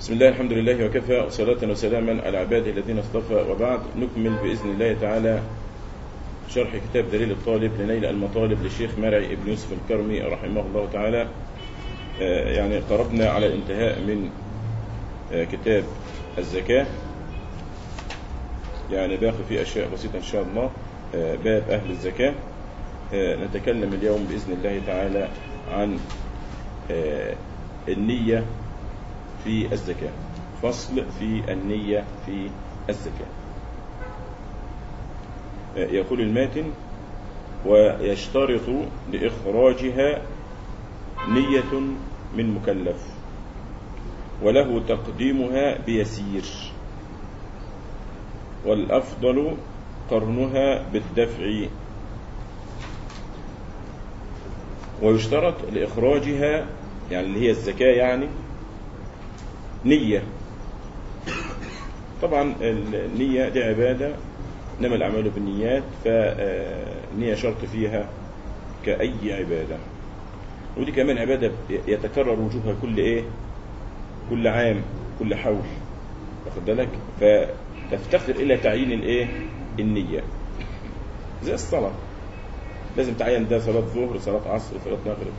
بسم الله الحمد لله وكفى وصلاة وسلاما على عباده الذين اصطفى وبعد نكمل بإذن الله تعالى شرح كتاب دليل الطالب لنيل المطالب للشيخ مرعي ابن يوسف الكرمي رحمه الله تعالى آه، يعني قربنا على الانتهاء من آه، كتاب الزكاة يعني باقي فيه أشياء بسيطة إن شاء الله آه، باب أهل الزكاة آه، نتكلم اليوم بإذن الله تعالى عن آه، النية في الزكاة فصل في النية في الزكاة آه، يقول الماتن ويشترط لإخراجها نية من مكلف وله تقديمها بيسير والأفضل قرنها بالدفع ويشترط لإخراجها يعني اللي هي الزكاة يعني نية طبعا النية دي عبادة إنما الأعمال بالنيات فالنية شرط فيها كأي عبادة ودي كمان عبادة يتكرر وجوبها كل إيه كل عام كل حول واخد بالك فتفتقر إلى تعيين الإيه النية زي الصلاة لازم تعين ده صلاة ظهر صلاة عصر صلاة مغرب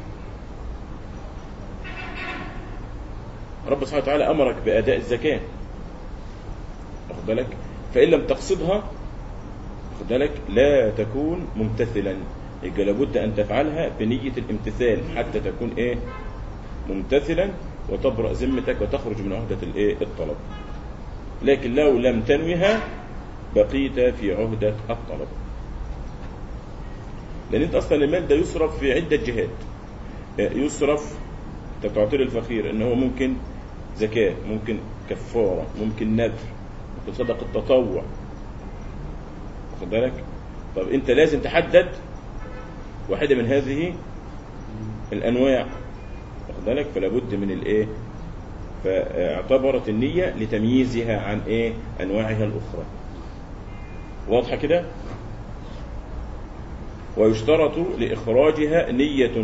رب سبحانه وتعالى أمرك بأداء الزكاة واخد بالك فإن لم تقصدها واخد بالك لا تكون ممتثلا يبقى لابد أن تفعلها بنية الامتثال حتى تكون إيه ممتثلا وتبرأ ذمتك وتخرج من عهدة الإيه الطلب لكن لو لم تنوها بقيت في عهدة الطلب لأن أنت أصلا المال ده يصرف في عدة جهات يصرف أنت بتعطيه للفقير إن هو ممكن زكاة ممكن كفارة ممكن نذر ممكن صدق التطوع واخد بالك طب أنت لازم تحدد واحدة من هذه الأنواع واخد بالك فلا بد من الإيه فاعتبرت النية لتمييزها عن إيه أنواعها الأخرى واضحة كده ويشترط لإخراجها نية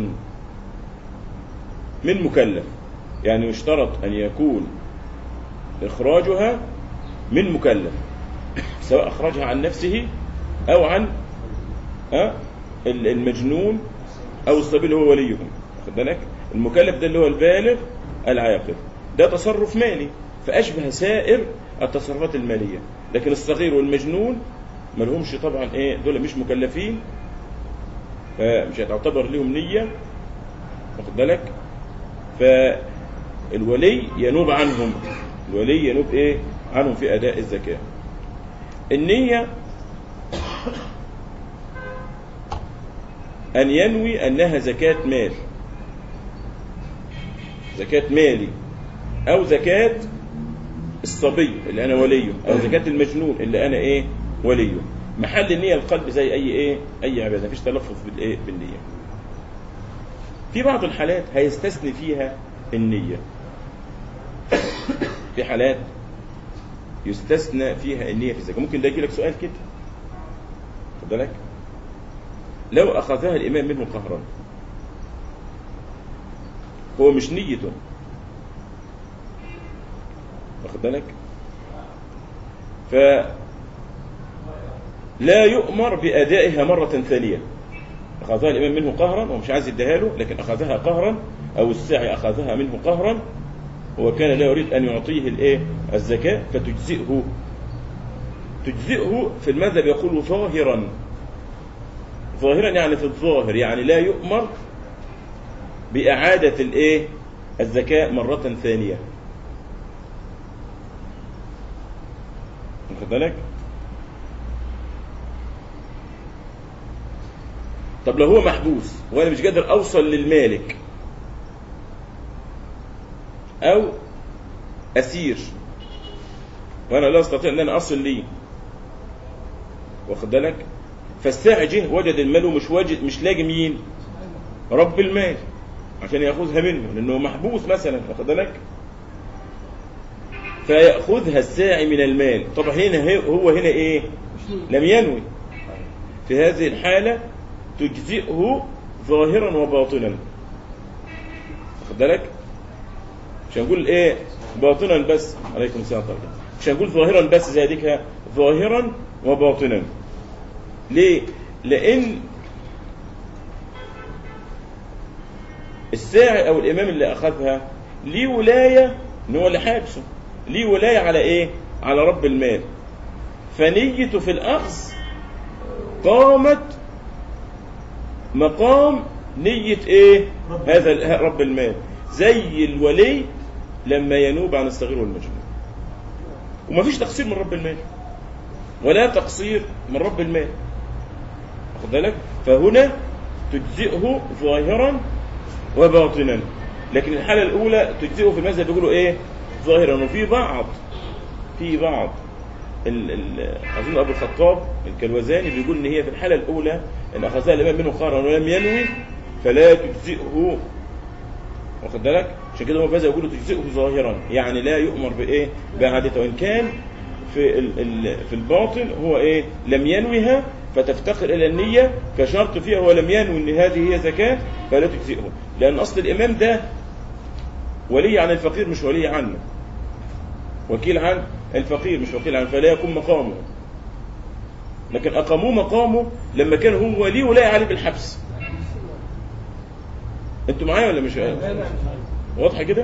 من مكلف يعني يشترط أن يكون إخراجها من مكلف سواء أخرجها عن نفسه أو عن أه المجنون أو الصبي هو وليهم خد بالك المكلف ده اللي هو البالغ العاقل ده تصرف مالي فأشبه سائر التصرفات المالية لكن الصغير والمجنون ما لهمش طبعا ايه دول مش مكلفين فمش هتعتبر لهم نية واخد بالك فالولي ينوب عنهم الولي ينوب ايه عنهم في اداء الزكاة النية ان ينوي انها زكاة مال زكاة مالي او زكاة الصبي اللي انا وليه او زكاة المجنون اللي انا ايه وليه محل النية القلب زي اي ايه اي عبادة مفيش تلفظ بالايه بالنية في بعض الحالات هيستثني فيها النية في حالات يستثنى فيها النية في الزكاة ممكن ده يجي لك سؤال كده خد بالك لو أخذها الإمام منه قهرا هو مش نيته واخد بالك ف لا يؤمر بأدائها مرة ثانية أخذها الإمام منه قهرا ومش عايز يديها له لكن أخذها قهرا أو الساعي أخذها منه قهرا هو كان لا يريد أن يعطيه الإيه الزكاة فتجزئه تجزئه في المذهب يقول ظاهرا ظاهرا يعني في الظاهر يعني لا يؤمر بإعادة الإيه الزكاة مرة ثانية واخد بالك طب لو هو محبوس وانا مش قادر اوصل للمالك او اسير وانا لا استطيع ان انا اصل ليه واخد بالك فالساعي جه وجد المال ومش واجد مش لاقي مين رب المال عشان ياخذها منه لانه محبوس مثلا واخد بالك فياخذها الساعي من المال طبعا هنا هو هنا ايه لم ينوي في هذه الحاله تجزئه ظاهرا وباطنا واخد بالك مش هنقول ايه باطنا بس عليكم السلام ورحمة الله مش هنقول ظاهرا بس زي ديك ظاهرا وباطنا ليه لان الساعي او الامام اللي اخذها ليه ولايه ان هو اللي حابسه ليه ولايه على ايه على رب المال فنيته في الاخذ قامت مقام نية ايه هذا ال- رب المال زي الولي لما ينوب عن الصغير والمجنون ومفيش تقصير من رب المال ولا تقصير من رب المال واخد بالك فهنا تجزئه ظاهرا وباطنا لكن الحالة الأولى تجزئه في المذهب بيقولوا إيه ظاهرا وفي بعض في بعض ال ال أظن أبو الخطاب الكلوزاني بيقول إن هي في الحالة الأولى إن أخذها الإمام منه خارا ولم ينوي فلا تجزئه واخد بالك عشان كده هو في يقولوا تجزئه ظاهرا يعني لا يؤمر بإيه بإعادتها وإن كان في ال ال في الباطن هو إيه لم ينويها فتفتقر إلى النية كشرط فيها هو لم ينوي إن هذه هي زكاة فلا تجزئه لأن أصل الإمام ده ولي عن الفقير مش ولي عنه وكيل عن الفقير مش وكيل عنه فلا يكون مقامه لكن أقاموه مقامه لما كان هو ولي ولاي عليه بالحبس انتوا معايا ولا مش معايا واضحه كده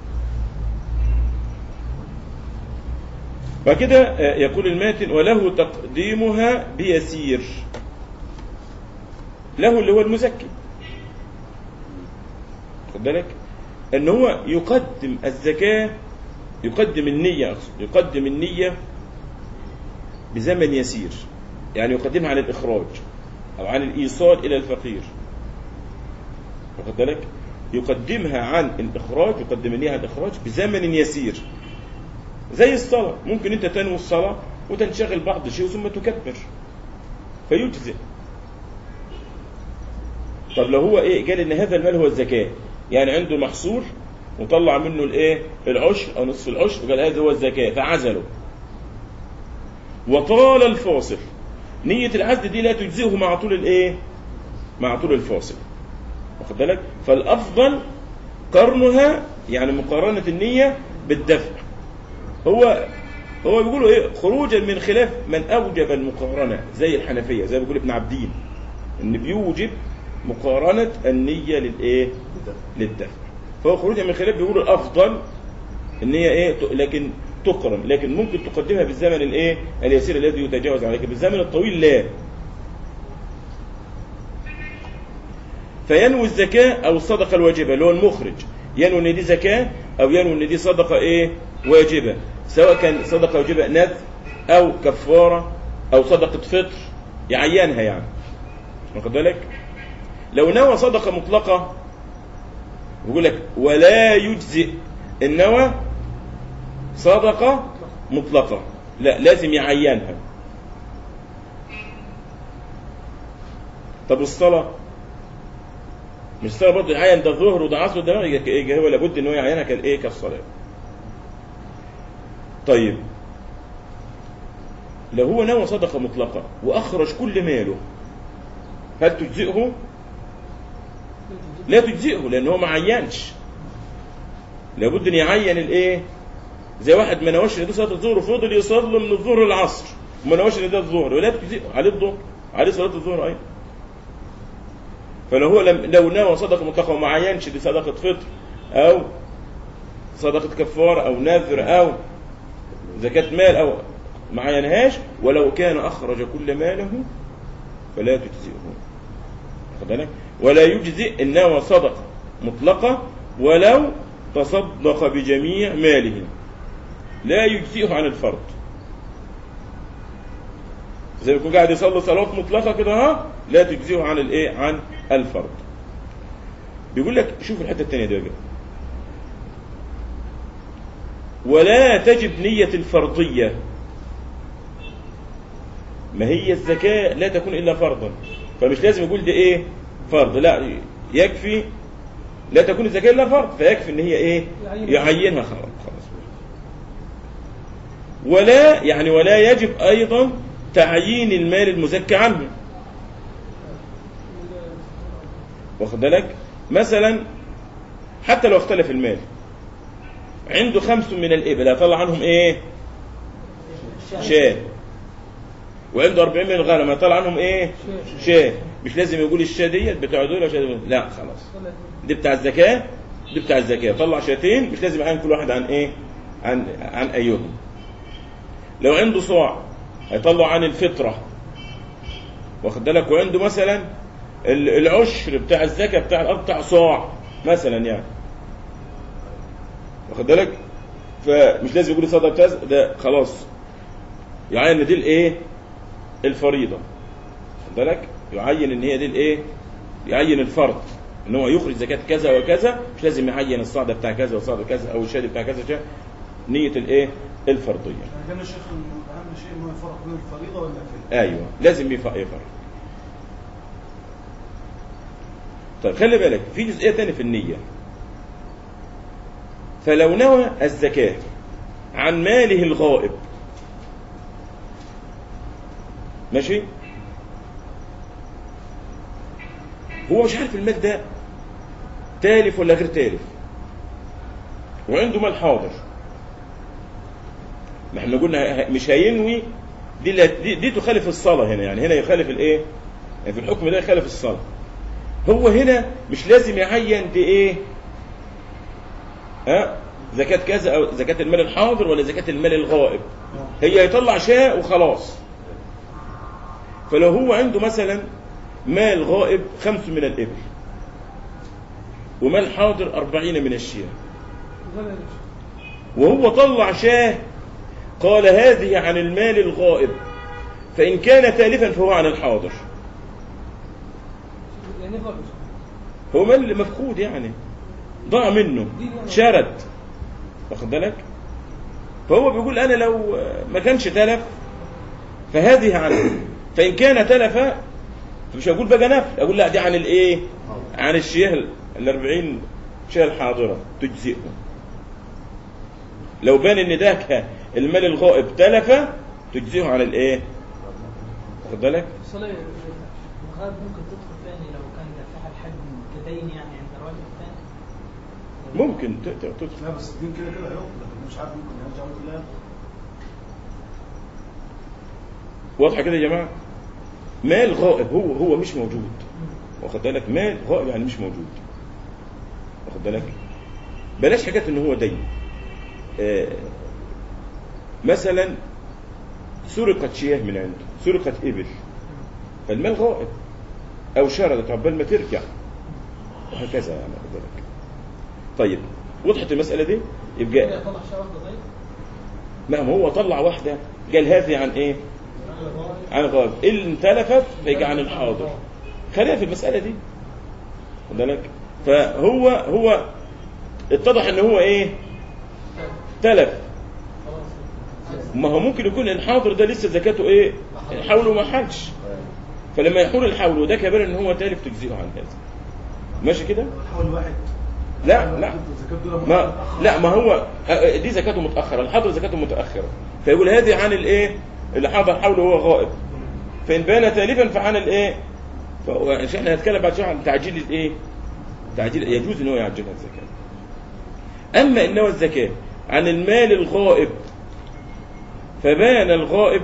وكده آه، يقول الماتن وله تقديمها بيسير له اللي هو المزكي خد بالك ان هو يقدم الزكاه يقدم النيه أقصد يقدم النيه بزمن يسير يعني يقدمها عن الاخراج او عن الايصال الى الفقير واخد بالك يقدمها عن الاخراج يقدم النيه عن الاخراج بزمن يسير زي الصلاه ممكن انت تنوي الصلاه وتنشغل بعض الشيء ثم تكبر فيجزئ طب لو هو ايه قال ان هذا المال هو الزكاه يعني عنده محصول وطلع منه الايه العشر او نصف العشر وقال هذا هو الزكاه فعزله وطال الفاصل نية العزل دي لا تجزئه مع طول الايه مع طول الفاصل واخد بالك فالافضل قرنها يعني مقارنة النية بالدفع هو هو بيقولوا ايه خروجا من خلاف من اوجب المقارنة زي الحنفية زي ما بيقول ابن عبدين ان بيوجب مقارنة النية للايه للدفع فهو خروجا من خلاف بيقولوا الافضل ان هي ايه ت- لكن تقرن لكن ممكن تقدمها بالزمن الايه اليسير الذي يتجاوز عليك بالزمن الطويل لا فينوي الزكاة أو الصدقة الواجبة اللي هو المخرج ينوي إن دي زكاة أو ينوي إن دي صدقة إيه واجبة سواء كان صدقة واجبة نذر أو كفارة أو صدقة فطر يعينها يعني واخد بالك لو نوى صدقة مطلقة بيقول لك ولا يجزئ النوى صدقة مطلقة لا لازم يعينها طب الصلاة مش الصلاة برضه يعين ده ظهر وده عصر وده مغرب يبقى إيه هو لابد ان هو يعينها كالايه كالصلاة طيب لو هو نوى صدقة مطلقة وأخرج كل ماله هل تجزئه؟ لا تجزئه لأن هو ما عينش لابد أن يعين الإيه؟ زي واحد ما نواش ان دي صلاه الظهر وفضل يصلي من الظهر للعصر وما نواش ان ده الظهر ولا بتجزئه عليه الظهر عليه صلاه الظهر ايضا فلو هو لم لو نوى صدقه مطلقه وما عينش دي صدقه فطر او صدقه كفاره او نذر او زكاه مال او ما عينهاش ولو كان اخرج كل ماله فلا تجزئه واخد بالك ولا يجزئ ان نوى صدقه مطلقه ولو تصدق بجميع ماله لا يجزئه عن الفرض زي ما يكون قاعد يصلي صلاه مطلقه كده ها لا تجزئه عن الايه عن الفرض بيقول لك شوف الحته الثانيه دي بقى ولا تجب نية الفرضية ما هي الزكاة لا تكون إلا فرضا فمش لازم يقول ده إيه فرض لا يكفي لا تكون الزكاة إلا فرض فيكفي إن هي إيه يعينها خلاص خلاص ولا يعني ولا يجب أيضا تعيين المال المزكى عنه واخد بالك مثلا حتى لو اختلف المال عنده خمس من الإبل هيطلع عنهم إيه شاه وعنده 40 من الغنم هيطلع عنهم إيه شاه مش لازم يقول الشاه ديت بتوع دول وشاه دول لا خلاص دي بتاع الزكاة دي بتاع الزكاة طلع شاتين مش لازم يعين كل واحد عن ايه عن عن ايهم لو عنده صاع هيطلع عن الفطرة واخد بالك وعنده مثلا ال- العشر بتاع الزكاة بتاع الأرض بتاع صاع مثلا يعني واخد بالك فمش لازم يقول صدقة كذا ده خلاص يعين ان دي الايه الفريضة واخد بالك يعين ان هي دي الايه يعين الفرض ان هو يخرج زكاة كذا وكذا مش لازم يعين الصعدة بتاع كذا والصعدة كذا او الشهادة بتاع كذا شيء نية الايه الفرضية يعني كان الشيخ اهم شيء انه يفرق بين الفريضه والنافله ايوه لازم يفرق يفرق طيب خلي بالك في جزئيه ثانيه في النيه فلو نوى الزكاه عن ماله الغائب ماشي هو مش عارف المال ده تالف ولا غير تالف وعنده مال حاضر ما احنا قلنا ه- مش هينوي دي, اللي- دي, دي تخالف الصلاة هنا يعني هنا يخالف الايه يعني في الحكم ده يخالف الصلاة هو هنا مش لازم يعين دي ايه ها زكاة كذا او زكاة المال الحاضر ولا زكاة المال الغائب هي يطلع شاء وخلاص فلو هو عنده مثلا مال غائب خمس من الإبل ومال حاضر أربعين من الشياه وهو طلع شاه قال هذه عن المال الغائب فإن كان تالفا فهو عن الحاضر يعني فرق هو مال مفقود يعني ضاع منه شرد واخد بالك فهو بيقول أنا لو ما كانش تلف فهذه عنه فإن كان تلف مش هقول بقى نفل أقول لا دي عن الإيه عن الشياه الأربعين شياه الحاضرة تجزئه لو بان ان ده ك- المال الغائب تلف تجزئه على الايه واخد بالك الصلاة الغاب ممكن تدخل ثاني لو كان دافعها الحد كدين يعني عند الراجل الثاني ممكن ت- ت- تدخل لا بس الدين كده كده هيقف لكن مش عارف ممكن يرجع ممكن لا واضحه كده يا جماعه مال غائب هو هو مش موجود واخد بالك مال غائب يعني مش موجود واخد بالك بلاش حكايه ان هو دين آه مثلا سرقت شياه من عنده سرقت ابل فالمال غائب او شردت عقبال ما ترجع وهكذا يعني واخد بالك طيب وضحت المساله دي يبقى كده يطلع شيء واحدة طيب ما ما هو طلع واحده قال هذه عن ايه عن غائب ان تلفت فيجي عن الحاضر خلينا في المساله دي خد بالك فهو هو اتضح ان هو ايه تلف خلاص ما هو ممكن يكون الحاضر ده لسه زكاته ايه حوله ما حلش فلما يحول الحول وده كبير ان هو تالف تجزئه عن هذا ماشي كده حول واحد لا لا الزكاة دول ما لا ما هو آه، دي زكاته متأخرة الحاضر زكاته متأخرة فيقول هذه عن الايه اللي حاضر حوله هو غائب فإن بان تالفا فعن الايه فهو عشان احنا هنتكلم بعد شوية عن تعجيل الايه تعجيل يجوز ان هو يعجلها الزكاة اما ان هو الزكاة عن المال الغائب فبان الغائب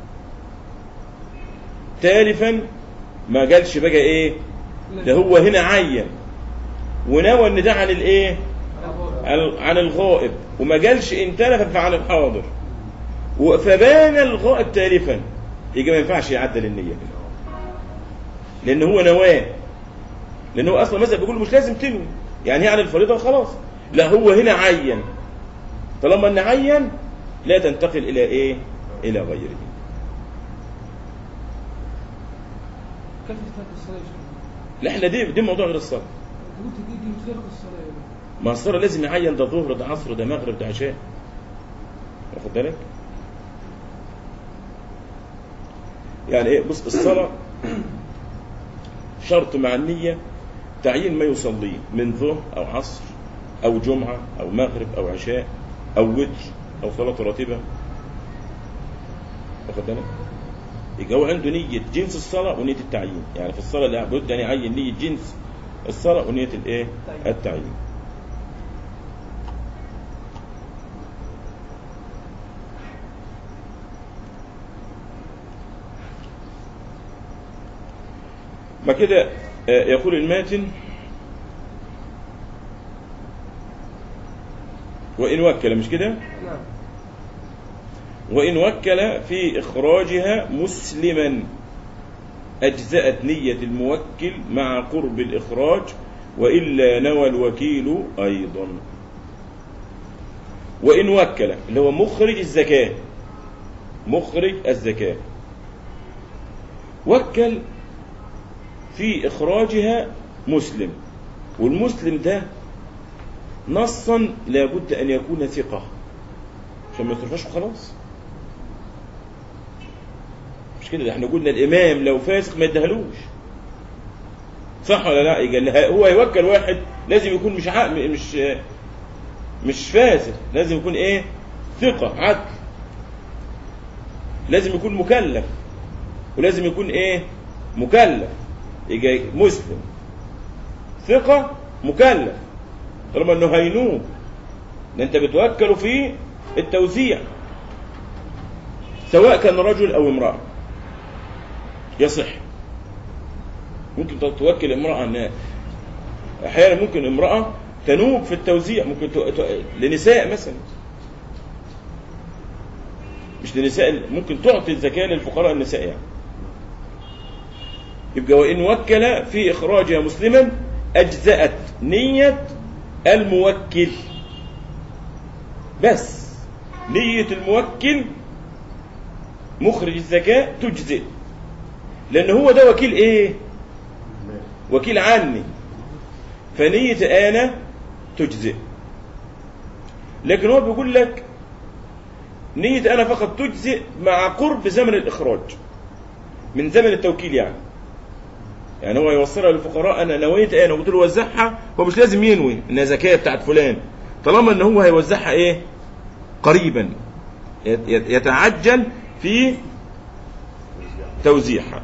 تالفا ما قالش بقى ايه ده هو هنا عين ونوى ان ده عن الايه عن- عن الغائب وما قالش ان تلف فعن الحاضر و- فبان الغائب تالفا يبقى ما ينفعش يعدل النية هنا. لان هو نواه لان هو اصلا مثلا بيقول مش لازم تنوي يعني هي عن الفريضه خلاص لا هو هنا عين طالما ان عين لا تنتقل الى ايه الى غيره كيف تترك الصلاة يا شيخ؟ لا احنا دي دي موضوع غير الصلاه قلت دي دي تترك الصلاة يا ابني. ما الصلاه لازم يعين ده ظهر ده عصر ده مغرب ده عشاء واخد بالك يعني ايه بص الصلاه شرط مع النيه تعيين ما يصليه من ظهر او عصر او جمعه او مغرب او عشاء او وتر او صلاه راتبه واخد بالك يبقى هو عنده نية جنس الصلاة ونية التعيين يعني في الصلاة لابد أن يعين نية جنس الصلاة ونية الإيه؟ التعيين ما كده آه، يقول الماتن وإن وكل مش كده نعم وإن وكل في إخراجها مسلما أجزأت نية الموكل مع قرب الإخراج وإلا نوى الوكيل أيضا وإن وكل اللي هو مخرج الزكاة مخرج الزكاة وكل في إخراجها مسلم والمسلم ده نصا لابد أن يكون ثقة عشان ما يصرفهاش وخلاص مش كده ده احنا قلنا الإمام لو فاسق ما يدهلوش صح ولا لا يقال لها- هو يوكل واحد لازم يكون مش عق... مش مش فاسق لازم يكون ايه ثقة عدل لازم يكون مكلف ولازم يكون ايه مكلف يجي مسلم ثقة مكلف طالما انه هينوب ده انت بتوكله في التوزيع سواء كان رجل او امرأة يصح ممكن توكل امرأة انها احيانا ممكن امرأة تنوب في التوزيع ممكن تو... تو... لنساء مثلا مش لنساء ممكن تعطي الزكاة للفقراء النساء يعني يبقى وإن وكل في إخراجها مسلما أجزأت نية الموكل بس نية الموكل مخرج الزكاة تجزئ لأن هو ده وكيل إيه؟ وكيل عني فنية أنا تجزئ لكن هو بيقول لك نية أنا فقط تجزئ مع قرب زمن الإخراج من زمن التوكيل يعني يعني هو يوصلها للفقراء أنا نويت أنا وقلت له وزعها هو مش لازم ينوي إنها زكاة بتاعت فلان طالما إن هو هيوزعها إيه قريبا يت- يت- يتعجل في توزيعها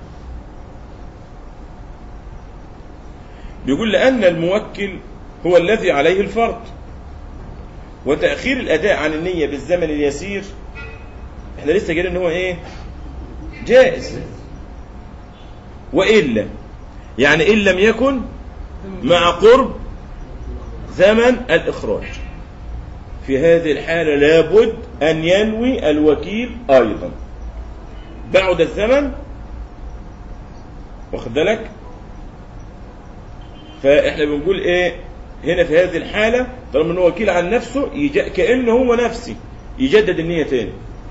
بيقول لأن الموكل هو الذي عليه الفرض وتأخير الأداء عن النية بالزمن اليسير احنا لسه قايلين ان هو ايه جائز وإلا يعني إن لم يكن مع قرب زمن الإخراج في هذه الحالة لابد أن ينوي الوكيل أيضا بعد الزمن واخد بالك فاحنا بنقول ايه هنا في هذه الحالة طالما انه وكيل عن نفسه يج... كأنه هو نفسي يجدد النية تاني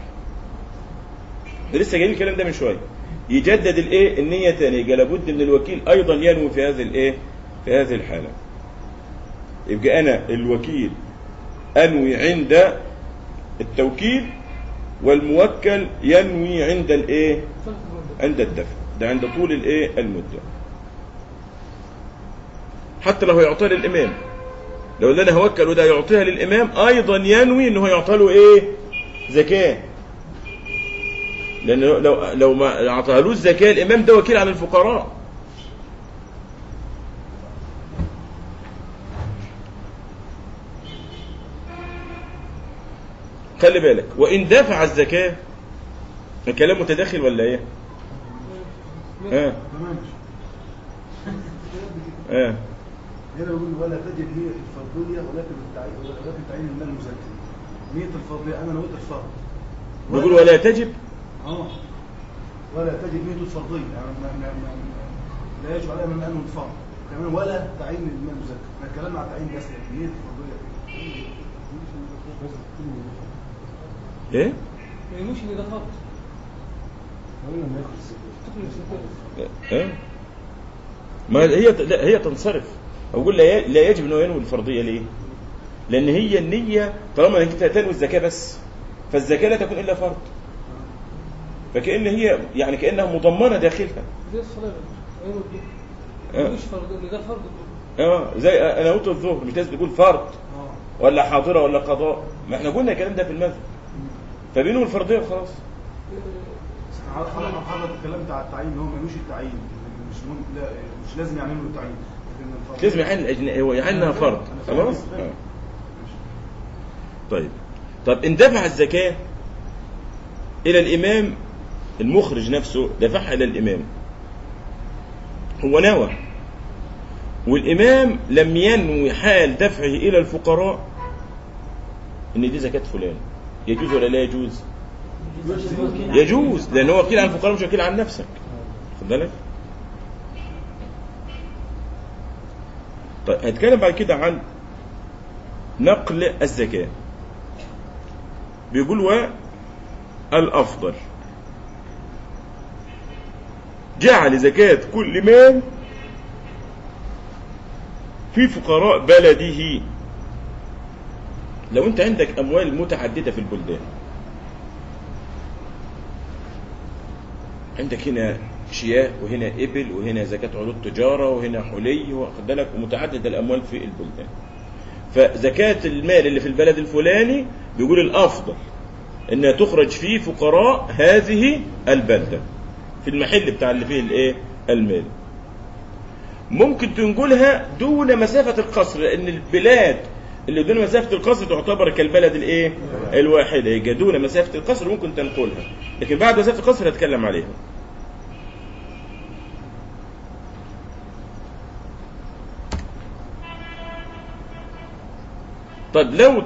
احنا لسه جايين الكلام ده من شوية يجدد الايه النية تاني يبقى لابد من الوكيل ايضا ينوي في هذه الايه في هذه الحالة يبقى انا الوكيل انوي عند التوكيل والموكل ينوي عند الايه عند الدفع ده عند طول الايه المده حتى لو هيعطيها للامام لو اللي انا هوكله ده يعطيها للامام ايضا ينوي انه هيعطى له ايه زكاه لان لو لو, لو ما اعطاهالوش زكاه الامام ده وكيل على الفقراء خلي بالك وان دفع الزكاه الكلام متداخل ولا ايه؟ ها تمام ها هنا بيقول ولا تجب نية الفرضية ولكن التعيين ولكن تعيين المال المزكي نية الفرضية أنا نويت الفرض بيقول ولا تجب اه ولا تجب نية الفرضية يعني ما ما ما ما- لا يجب عليها من أنه الفرض كمان ولا تعيين المال المزكي احنا اتكلمنا عن تعيين بس لكن نية الفرضية ايه؟ ما يموش ان ده فرض تخرج الزكاة. ايه؟ ما هي لا هي تنصرف اقول لا ي- لا يجب انه ينوي الفرضيه ليه؟ لان هي النيه طالما انك تنوي الزكاه بس فالزكاه لا تكون الا فرض فكأن هي يعني كأنها مضمنة داخلها زي الصلاة ايوه آه. الظهر مش فرض ان ده فرض الظهر. اه زي انا قلت الظهر مش لازم تقول فرض اه ولا حاضرة ولا قضاء ما احنا قلنا الكلام ده في المذهب فبينهم الفرضية وخلاص حضرتك حضرتك اتكلمت على التعيين ان هو ملوش التعيين مش مهم لا مش لازم يعمل له التعيين لكن الفرضية- لازم يعين الأجن... هو يعينها فرض أنا فاهم خلاص كده. آه. طيب طب ان دفع الزكاة إلى الإمام المخرج نفسه دفعها إلى الإمام هو نوى والإمام لم ينوي حال دفعه إلى الفقراء إن دي زكاة فلان يجوز ولا لا يجوز؟ يجوز لأن هو وكيل عن الفقراء مش وكيل عن نفسك خد بالك؟ طيب هنتكلم بعد كده عن نقل الزكاة بيقول والأفضل جعل زكاة كل مال في فقراء بلده لو انت عندك اموال متعدده في البلدان عندك هنا شياه وهنا ابل وهنا زكاه عروض تجاره وهنا حلي واخد بالك ومتعدد الاموال في البلدان فزكاه المال اللي في البلد الفلاني بيقول الافضل انها تخرج في فقراء هذه البلده في المحل بتاع اللي فيه الايه المال ممكن تنقلها دون مسافة القصر لأن البلاد اللي دون مسافة القصر تعتبر كالبلد الايه؟ الواحدة يبقى دون مسافة القصر ممكن تنقلها لكن بعد مسافة القصر هتكلم عليها طيب لو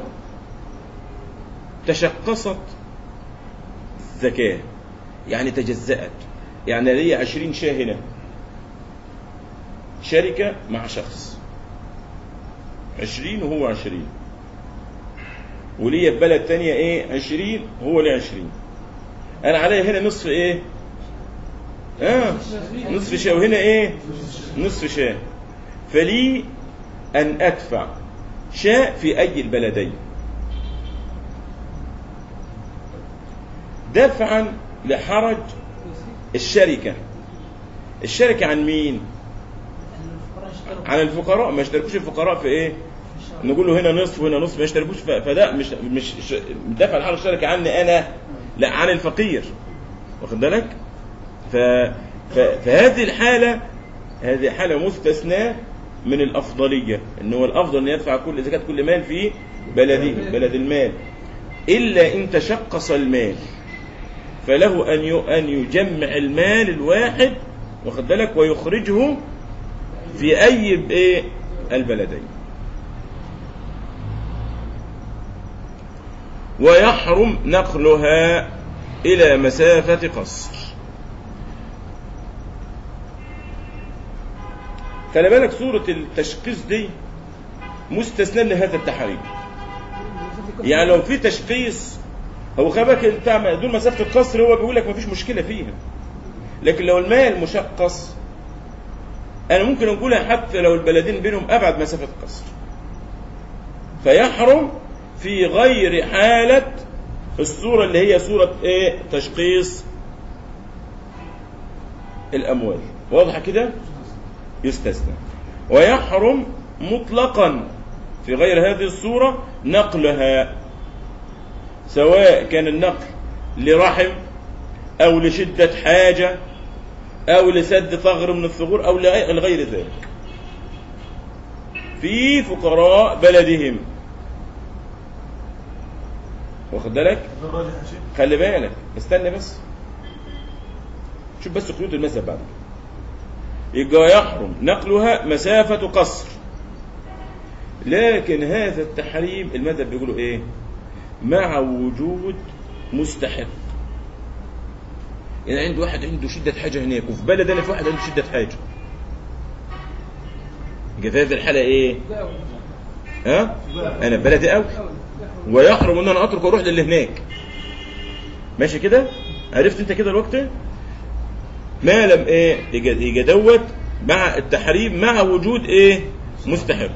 تشقصت زكاة يعني تجزأت يعني لي عشرين شاة هنا شركة مع شخص عشرين وهو عشرين وليا في بلد تانية ايه عشرين هو ليه عشرين انا عليا هنا نصف ايه اه نصف شاة وهنا ايه نصف شاة فلي ان ادفع شاء في اي البلدين دفعا لحرج الشركة الشركة عن مين الفقراء اشتروا عن الفقراء ما يشتركوش الفقراء في ايه في الشهر. نقول له هنا نصف وهنا نصف ما يشتركوش ف- فده مش مش ش- دفع الحرج الشركة عني انا لا عن الفقير واخد بالك ف ف فهذه الحالة هذه حالة مستثناة من الأفضلية إن هو الأفضل أن يدفع كل زكاة كل مال في بلده بلد المال إلا إن تشقص المال فله أن ي- أن يجمع المال الواحد واخد بالك ويخرجه في أي إيه البلدين ويحرم نقلها إلى مسافة قصر خلي بالك سورة التشخيص دي مستثنى لهذا التحريم يعني لو في تشخيص هو خلي بالك بتاع دول مسافة القصر هو بيقول لك مفيش مشكلة فيها لكن لو المال مشقص أنا ممكن أقولها حتى لو البلدين بينهم أبعد مسافة قصر فيحرم في غير حالة الصورة اللي هي صورة إيه تشخيص الأموال واضحة كده يستثنى ويحرم مطلقا في غير هذه الصورة نقلها سواء كان النقل لرحم أو لشدة حاجة أو لسد ثغر من الثغور أو لغي- لغير ذلك في فقراء بلدهم واخد بالك ده الراجح يا شيخ خلي بالك استنى بس شوف بس قيود المذهب بعد كده. يبقى يحرم نقلها مسافة قصر لكن هذا التحريم المذهب بيقولوا ايه مع وجود مستحق يعني عند واحد عنده شدة حاجة هناك وفي بلد انا في واحد عنده شدة حاجة يبقى في هذه الحالة ايه ده أول ها انا في بلدي قوي أول يحرم. ويحرم ان انا اترك واروح للي هناك ماشي كده عرفت انت كده الوقت ما لم ايه يجي يجي دوت مع التحريم مع وجود ايه مستحق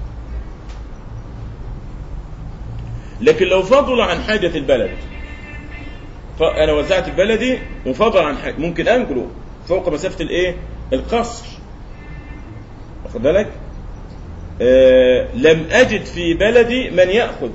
لكن لو فضل عن حاجة البلد فأنا وزعت البلدي وفضل عن حاجة ممكن أنقله فوق مسافة الإيه؟ القصر واخد بالك؟ آه لم أجد في بلدي من يأخذ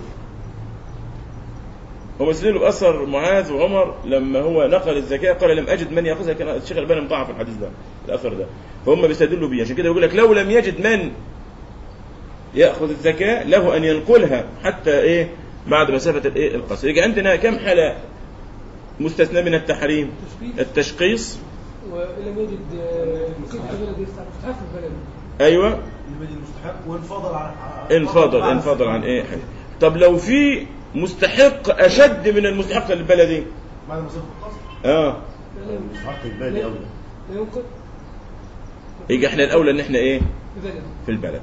هم استدلوا بأثر معاذ وعمر لما هو نقل الزكاة قال لم أجد من يأخذها كان الشيخ الألباني مضاعف الحديث ده الأثر ده فهم بيستدلوا بيه عشان كده بيقول لك لو لم يجد من يأخذ الزكاة له أن ينقلها حتى إيه بعد مسافة الإيه القصر يجي عندنا كم حالة مستثنى من التحريم تشبيه التشقيص ولم يجد آه، مسجد في بلده مستحق في بلده ايوه اللي بدي المستحق وانفضل عن عن- انفضل عن- انفضل عن ايه طب لو في مستحق اشد من المستحق للبلدي بعد ما صرت القصد اه مستحق البالي أولى لا يمكن يبقى احنا الاولى ان احنا ايه في بلده في البلد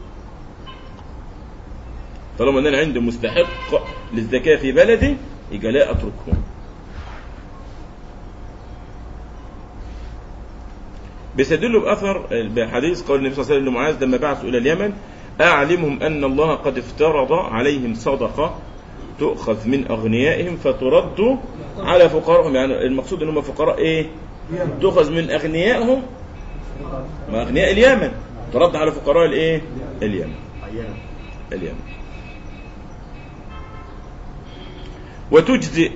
طالما ان انا عندي مستحق للزكاه في بلدي يبقى لا اتركه بيستدلوا باثر بحديث قول النبي صلى الله عليه وسلم لمعاذ لما بعثوا الى اليمن اعلمهم ان الله قد افترض عليهم صدقه تؤخذ من اغنيائهم فترد على فقرائهم يعني المقصود ان هم فقراء ايه؟ اليمن. تؤخذ من اغنيائهم ما اغنياء اليمن ترد على فقراء الايه؟ اليمن عينة اليمن وتجزئ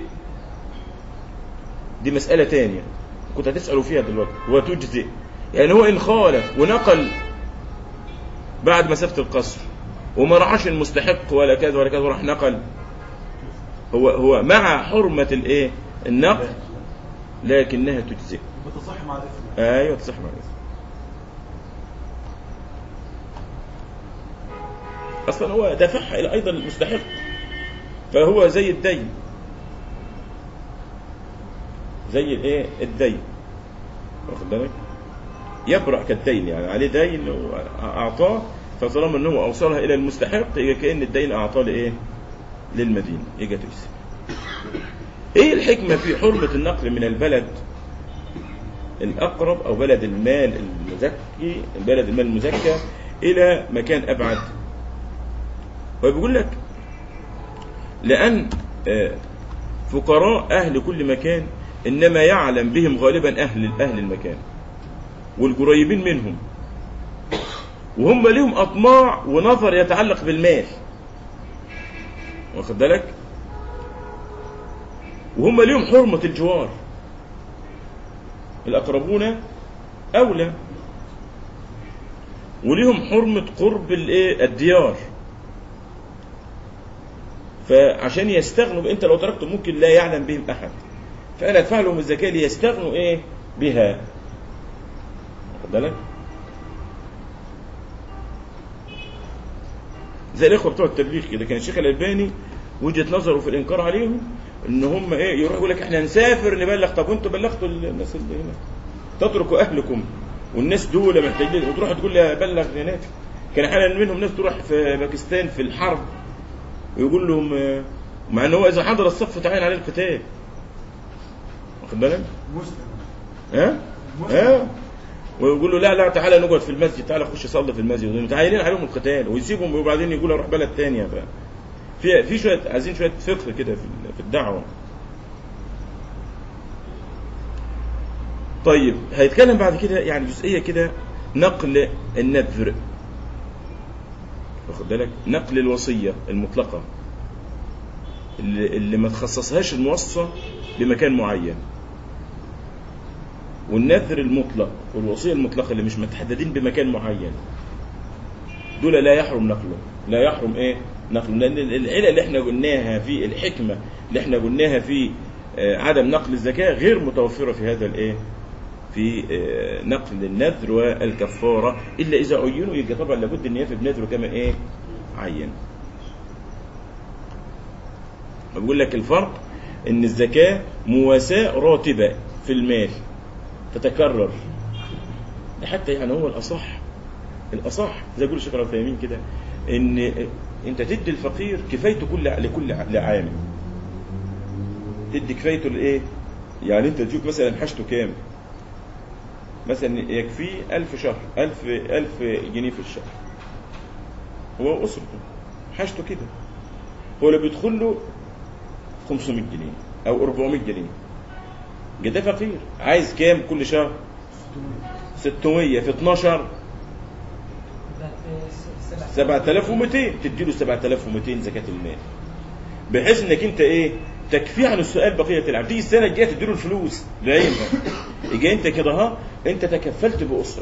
دي مسألة تانية كنت هتسألوا فيها دلوقتي وتجزئ يعني هو إن خالف ونقل بعد مسافة القصر وما رعاش المستحق ولا كذا ولا كذا وراح نقل هو هو مع حرمة الايه النقل لكنها تجزئ بتصح مع الاثم ايوه تصح مع الاسم اصلا هو دفعها الى ايضا المستحق فهو زي الدين زي الايه الدين واخد بالك يبرأ كالدين يعني عليه دين واعطاه فطالما انه اوصلها الى المستحق يبقى كان الدين اعطاه لايه للمدينه يبقى تجزي ايه الحكمه في حرمه النقل من البلد الأقرب أو بلد المال المزكي بلد المال المزكى إلى مكان أبعد وبيقول لك لأن آه، فقراء أهل كل مكان إنما يعلم بهم غالبا أهل أهل المكان والقريبين منهم وهم لهم أطماع ونظر يتعلق بالمال واخد بالك وهم لهم حرمة الجوار الأقربون أولى وليهم حرمة قرب الإيه؟ الديار فعشان يستغنوا انت لو تركتم ممكن لا يعلم بهم احد فانا ادفع لهم الزكاه ليستغنوا ايه بها واخد بالك زي الاخوه بتوع التبليغ كده كان الشيخ الالباني وجهه نظره في الانكار عليهم ان هم ايه يروح يقول لك احنا نسافر نبلغ طب وانتوا بلغتوا الناس اللي هنا تتركوا اهلكم والناس دول محتاجين وتروح تقول لي بلغ هناك كان احيانا منهم ناس تروح في باكستان في الحرب ويقول لهم آه، مع ان هو اذا حضر الصف تعين عليه القتال واخد بالك؟ مسلم ها؟ ها؟ ويقول له لا لا تعالى نقعد في المسجد تعالى خش صلي في المسجد متعينين عليهم القتال ويسيبهم وبعدين يقول اروح بلد تانية بقى في في شويه عايزين شويه فقه كده في ال- في الدعوه طيب هيتكلم بعد كده يعني جزئيه كده نقل النذر واخد بالك نقل الوصيه المطلقه اللي, اللي ما تخصصهاش الموصى بمكان معين والنذر المطلق والوصيه المطلقه اللي مش متحددين بمكان معين دول لا يحرم نقله لا يحرم ايه نقله لان العله اللي احنا قلناها في الحكمه اللي احنا قلناها في آه، عدم نقل الزكاه غير متوفره في هذا الايه في آه، نقل النذر والكفاره الا اذا عينوا يبقى طبعا لابد ان يفي بنذره كما ايه عين بقول لك الفرق ان الزكاه مواساه راتبه في المال تتكرر ده حتى يعني هو الاصح الاصح زي ما يقول الشيخ العثيمين كده ان انت تدي الفقير كفايته كل لكل عام تدي كفايته لايه يعني انت تشوف مثلا حاجته كام مثلا يكفيه ألف شهر ألف ألف جنيه في الشهر هو أسرته حاجته كده هو اللي بيدخل له 500 جنيه أو 400 جنيه ده فقير عايز كام كل شهر 600 في 12 ده في س- 7200 تديله 7200 زكاة المال بحيث انك انت ايه تكفيه عن السؤال بقية العام تيجي السنة الجاية تديله الفلوس بعينها يجي انت كده ها انت تكفلت بأسرة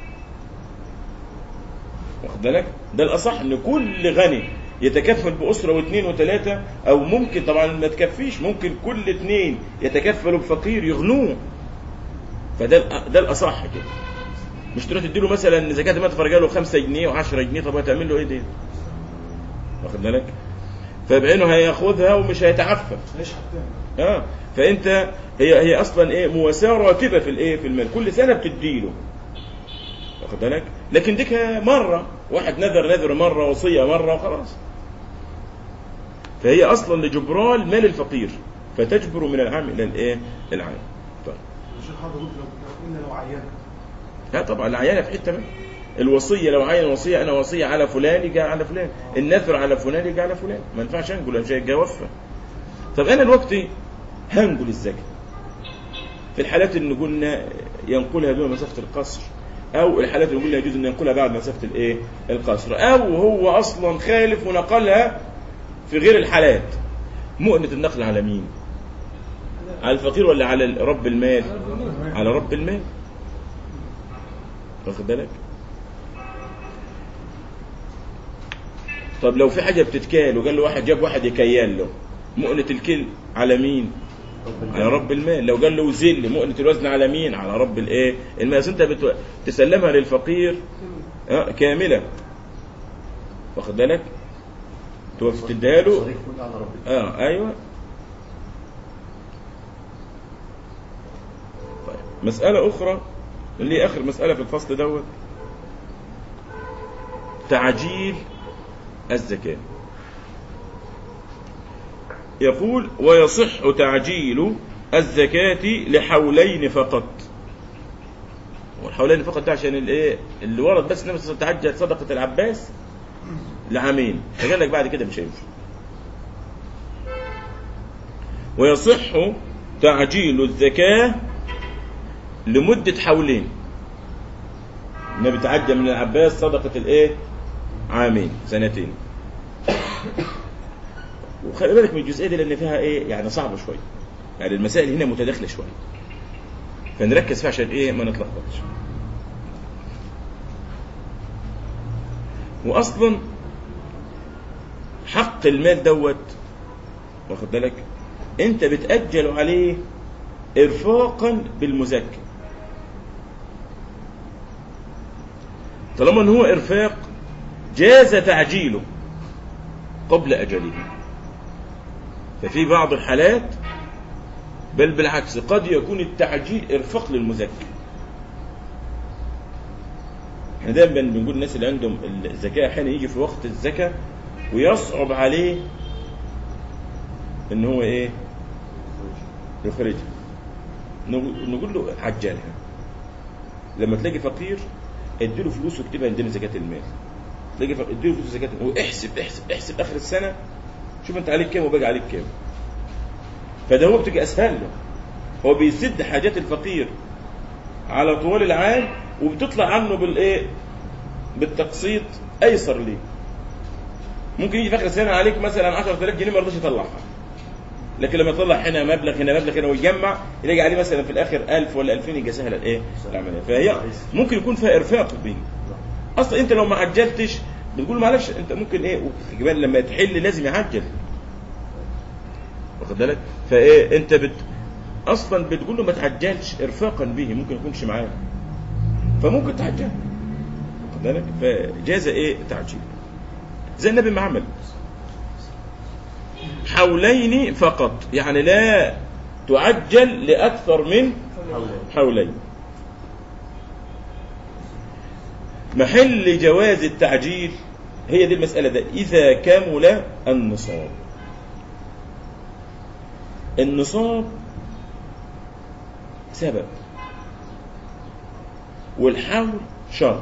واخد بالك ده الأصح ان كل غني يتكفل بأسرة واثنين وثلاثة أو ممكن طبعا ما تكفيش ممكن كل اثنين يتكفلوا بفقير يغنوه فده الأ- ده الاصح كده مش تروح تديله مثلا زكاه المال فرجع له 5 جنيه و10 جنيه طب هتعمل له ايه دي واخد بالك فبعينه هياخدها ومش هيتعفف هيشحت تاني اه فانت هي هي اصلا ايه مواساه راتبه في الايه في المال كل سنه بتديله واخد بالك لكن ديك مره واحد نذر نذر مره وصيه مره وخلاص فهي اصلا لجبران مال الفقير فتجبر من العام الى الايه العام طيب الشيخ حضرتك قلت لو لو قلنا لو عيان لا طبعا العيانه في حته بقى. الوصيه لو عين وصيه انا وصيه على فلان يجي على فلان النذر على فلان يجي على فلان ما ينفعش انقل انا جاي وفى طب انا الوقت هنقل الزكاه في الحالات اللي قلنا ينقلها دون مسافه القصر او الحالات اللي قلنا يجوز ان ينقلها بعد مسافه الايه القصر او هو اصلا خالف ونقلها في غير الحالات مؤنة النقل على مين على الفقير ولا على رب المال على رب المال واخد بالك طب لو في حاجه بتتكال وقال له واحد جاب واحد يكيال له مؤنة الكل على مين على رب المال لو قال له زل مؤنة الوزن على مين على رب الايه المال أصل انت بت... تسلمها للفقير آه كامله واخد بالك توقف تديها له صريح كله على ربك اه ايوه طيب مسألة أخرى اللي هي آخر مسألة في الفصل دوت تعجيل الزكاة يقول ويصح تعجيل الزكاة لحولين فقط والحولين فقط ده عشان الايه اللي ورد بس النبي صلى الله عليه وسلم تعجل صدقة العباس لعامين فقال لك بعد كده مش هينفع ويصح تعجيل الزكاة لمدة حولين النبي تعجل من العباس صدقة الايه عامين سنتين وخلي بالك من الجزئية دي لأن فيها ايه يعني صعبة شوية يعني المسائل هنا متداخلة شوية فنركز فيها عشان ايه ما نتلخبطش واصلا حق المال دوت واخد بالك انت بتأجل عليه ارفاقا بالمزكي طالما ان هو ارفاق جاز تعجيله قبل اجله ففي بعض الحالات بل بالعكس قد يكون التعجيل ارفاق للمزكي احنا دايما بنقول الناس اللي عندهم الزكاة احيانا يجي في وقت الزكاة ويصعب عليه ان هو ايه يخرجها نقول نقول له عجلها لما تلاقي فقير اديله فلوس واكتبها عندنا زكاة المال تلاقي فقير اديله فلوس زكاة المال واحسب احسب احسب اخر السنة شوف انت عليك كام وباقي عليك كام فده هو بتبقى اسهل له هو بيسد حاجات الفقير على طوال العام وبتطلع عنه بالايه بالتقسيط ايسر ليه ممكن يجي في اخر السنه عليك مثلا 10000 جنيه ما يرضاش يطلعها لكن لما يطلع هنا مبلغ هنا مبلغ هنا ويجمع يلاقي عليه مثلا في الاخر 1000 ولا 2000 يبقى سهل الايه العمليه فهي ممكن يكون فيها ارفاق به اصلا انت لو ما عجلتش بتقول معلش انت ممكن ايه كمان لما تحل لازم يعجل واخد بالك فايه انت بت اصلا بتقول له ما تعجلش ارفاقا به ممكن يكونش معاه فممكن تعجل واخد بالك فجاز ايه تعجيل زي النبي ما عمل حولين فقط يعني لا تعجل لأكثر من حولين محل جواز التعجيل هي دي المسألة ده إذا كمل النصاب النصاب سبب والحول شرط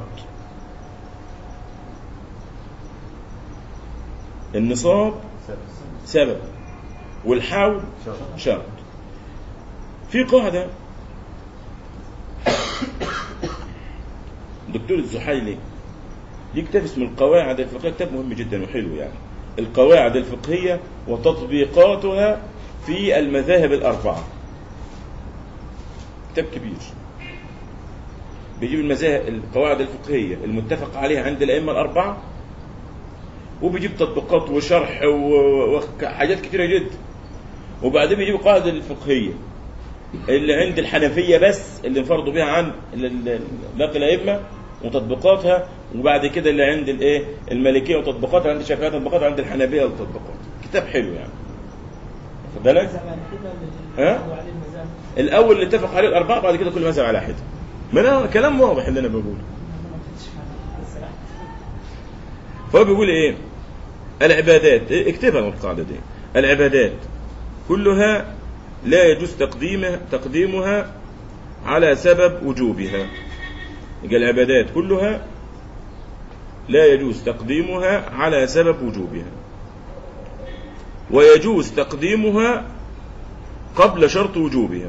النصاب سبب والحول شرط في قاعدة دكتور الزحيلي ليه كتاب اسمه القواعد الفقهية كتاب مهم جدا وحلو يعني القواعد الفقهية وتطبيقاتها في المذاهب الأربعة كتاب كبير بيجيب المذاهب القواعد الفقهية المتفق عليها عند الأئمة الأربعة وبيجيب تطبيقات وشرح و- وحاجات كتيرة جدا وبعدين بيجيب القاعدة الفقهية اللي عند الحنفية بس اللي انفردوا بها عن ال- ال- باقي الأئمة وتطبيقاتها وبعد كده اللي عند الايه المالكية وتطبيقاتها عند الشافعية وتطبيقاتها عند الحنابلة وتطبيقات كتاب حلو يعني واخد بالك مذهب على كده اللي ها؟ اتفقوا عليه المذاهب الأول اللي اتفق عليه الأربعة بعد كده كل مذهب على حدة ما أنا كلام واضح اللي أنا بقوله أنا ما كنتش فاهم بس رحت فهو بيقول ايه العبادات إيه، اكتبها القاعدة دي العبادات كلها لا يجوز تقديمها تقديمها على سبب وجوبها يبقى العبادات كلها لا يجوز تقديمها على سبب وجوبها ويجوز تقديمها قبل شرط وجوبها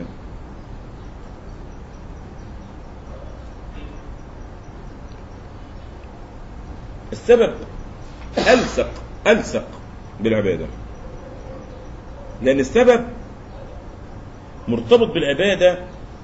السبب ألصق ألصق بالعبادة لأن السبب مرتبط بالعبادة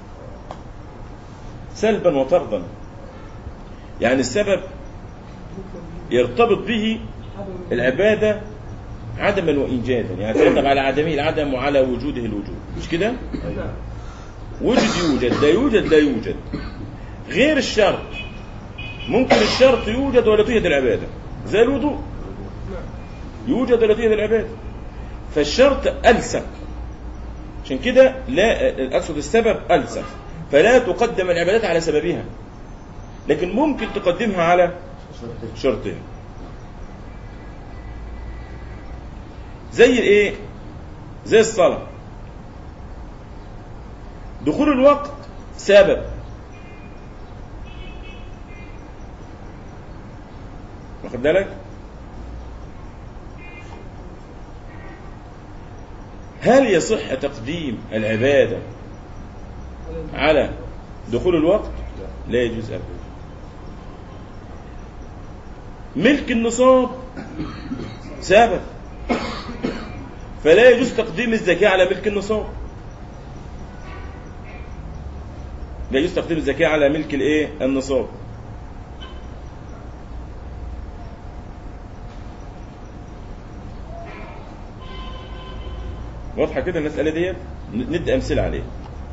سلبا وطردا يعني السبب يرتبط به العبادة عدما وإيجادا يعني يترتب على عدمه العدم وعلى وجوده الوجود مش كده؟ وجد يوجد لا يوجد لا يوجد غير الشرط ممكن الشرط يوجد ولا توجد العبادة زي الوضوء يوجد ولا توجد العبادة فالشرط ألسق عشان كده لا أقصد السبب ألسق فلا تقدم العبادات على سببها لكن ممكن تقدمها على شرطها زي ايه زي الصلاة دخول الوقت سبب واخد بالك هل يصح تقديم العبادة على دخول الوقت لا يجوز أبدا ملك النصاب سبب فلا يجوز تقديم الزكاة على ملك النصاب لا يجوز تقديم الزكاة على ملك الايه النصاب واضحة كده المسألة ديت ندي أمثلة عليها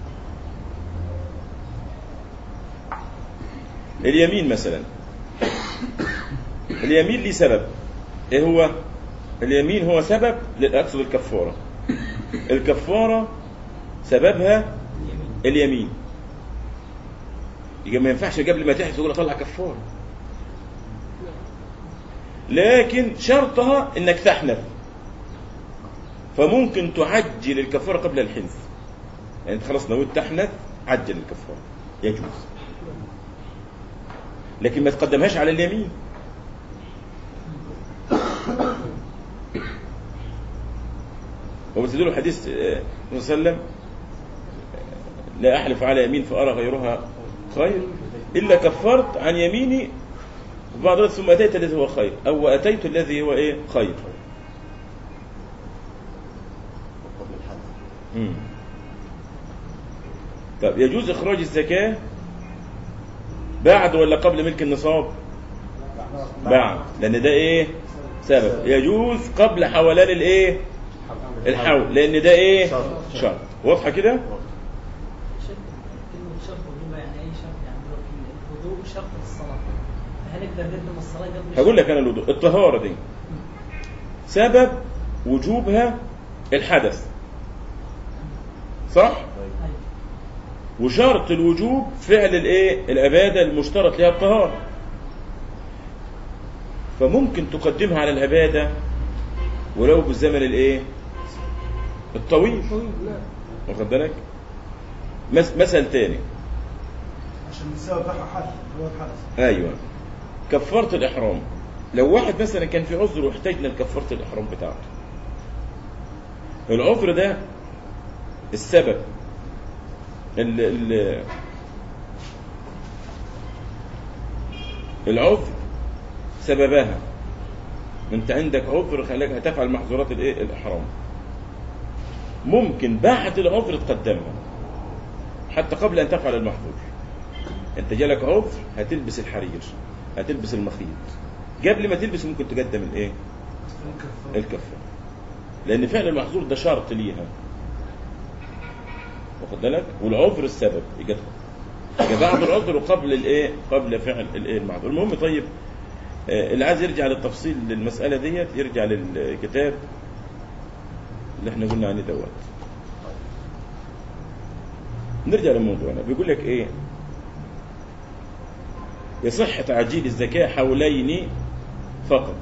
اليمين مثلا اليمين ليه سبب ايه هو اليمين هو سبب اقصد الكفاره الكفاره سببها اليمين يبقى ما ينفعش قبل ما تحلف تقول اطلع كفاره لكن شرطها انك تحنث فممكن تعجل الكفاره قبل الحنث يعني انت خلاص نويت تحنث عجل الكفاره يجوز لكن ما تقدمهاش على اليمين وبتدل حديث آه، النبي صلى الله عليه وسلم لا أحلف على يمين فأرى غيرها خير إلا كفرت عن يميني وبعد ذلك ثم أتيت الذي هو خير أو أتيت الذي هو إيه خير قبل الحد مم. طب يجوز إخراج الزكاة بعد ولا قبل ملك النصاب بعد لأن ده إيه سبب يجوز قبل حولان الإيه الحول لأن ده إيه شرط. شرط واضحة كده شرط كلمة شرط وجوبها يعني أي شرط يعني دلوقتي الوضوء شرط للصلاة هنقدر نقدم الصلاة قبل هقول لك الشرط؟ انا الوضوء الطهاره دي سبب وجوبها الحدث صح أيوة. وشرط الوجوب فعل الايه العباده المشترط لها الطهاره فممكن تقدمها على العباده ولو بالزمن الايه الطويل طويل لا واخد بالك مس- مثل تاني عشان السبب بتاعها حل هو الحدث ايوه كفاره الاحرام لو واحد مثلا كان في عذر واحتاجنا لكفاره الاحرام بتاعته العذر ده السبب ال ال العذر سببها انت عندك عذر خلاك هتفعل محظورات الايه الاحرام ممكن بعد العذر تقدمها حتى قبل ان تفعل المحظور انت جالك عذر هتلبس الحرير هتلبس المخيط قبل ما تلبس ممكن تقدم الايه الكفاره لان فعل المحظور ده شرط ليها واخد بالك والعذر السبب يجي يجي بعد العذر قبل الايه قبل فعل الايه المعذور المهم طيب آه، اللي عايز يرجع للتفصيل للمساله ديت يرجع للكتاب اللي احنا قلنا عليه دوت نرجع لموضوعنا بيقول لك ايه يصح تعجيل الزكاة حولين فقط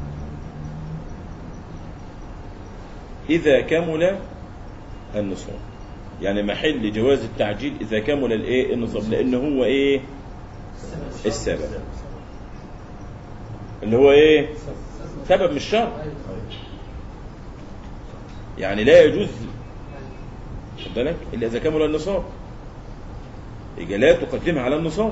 إذا كمل النصاب يعني محل جواز التعجيل إذا كمل الإيه النصاب لأن هو إيه السبب اللي هو إيه سبب مش شرط يعني لا يجوز خد بالك إلا إذا كمل النصاب يبقى لا تقدمها على النصاب